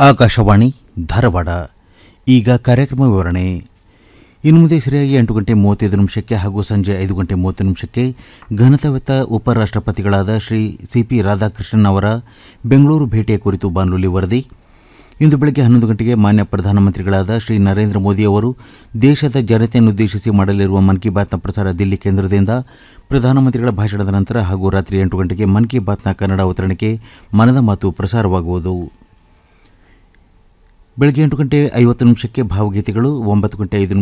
ಆಕಾಶವಾಣಿ ಧಾರವಾಡ ಈಗ ಕಾರ್ಯಕ್ರಮ ವಿವರಣೆ ಇನ್ನು ಮುಂದೆ ಸರಿಯಾಗಿ ಎಂಟು ಗಂಟೆ ಮೂವತ್ತೈದು ನಿಮಿಷಕ್ಕೆ ಹಾಗೂ ಸಂಜೆ ಐದು ಗಂಟೆ ಮೂವತ್ತು ನಿಮಿಷಕ್ಕೆ ಘನತವೆತ್ತ ಉಪರಾಷ್ಟ್ರಪತಿಗಳಾದ ಶ್ರೀ ಸಿ ಪಿ ರಾಧಾಕೃಷ್ಣನ್ ಅವರ ಬೆಂಗಳೂರು ಭೇಟಿಯ ಕುರಿತು ಬಾನುಲಿ ವರದಿ ಇಂದು ಬೆಳಗ್ಗೆ ಹನ್ನೊಂದು ಗಂಟೆಗೆ ಮಾನ್ಯ ಪ್ರಧಾನಮಂತ್ರಿಗಳಾದ ಶ್ರೀ ನರೇಂದ್ರ ಮೋದಿ ಅವರು ದೇಶದ ಜನತೆಯನ್ನುದ್ದೇಶಿಸಿ ಮಾಡಲಿರುವ ಮನ್ ಕಿ ಬಾತ್ನ ಪ್ರಸಾರ ದಿಲ್ಲಿ ಕೇಂದ್ರದಿಂದ ಪ್ರಧಾನಮಂತ್ರಿಗಳ ಭಾಷಣದ ನಂತರ ಹಾಗೂ ರಾತ್ರಿ ಎಂಟು ಗಂಟೆಗೆ ಮನ್ ಕಿ ಬಾತ್ನ ಕನ್ನಡ ಅವತರಣಿಕೆ ಮನದ ಮಾತು ಪ್ರಸಾರವಾಗುವುದು ಬೆಳಗ್ಗೆ ಎಂಟು ಗಂಟೆ ಐವತ್ತು ನಿಮಿಷಕ್ಕೆ ಭಾವಗೀತೆಗಳು ಒಂಬತ್ತು ಗಂಟೆ ಐದು ನಿಮಿಷ